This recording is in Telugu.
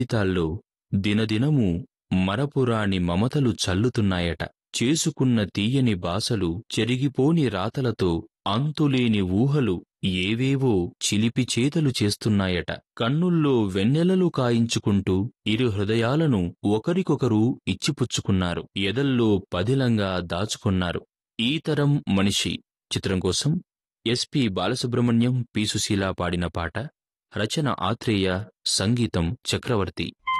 జీవితాల్లో దినదినము మరపురాని మమతలు చల్లుతున్నాయట చేసుకున్న తీయని బాసలు చెరిగిపోని రాతలతో అంతులేని ఊహలు ఏవేవో చిలిపి చేతలు చేస్తున్నాయట కన్నుల్లో వెన్నెలలు కాయించుకుంటూ ఇరు హృదయాలను ఒకరికొకరు ఇచ్చిపుచ్చుకున్నారు ఎదల్లో పదిలంగా దాచుకున్నారు ఈ తరం మనిషి చిత్రం కోసం ఎస్పి బాలసుబ్రహ్మణ్యం పి సుశీల పాడిన పాట రచన ఆత్రేయ సంగీతం చక్రవర్తి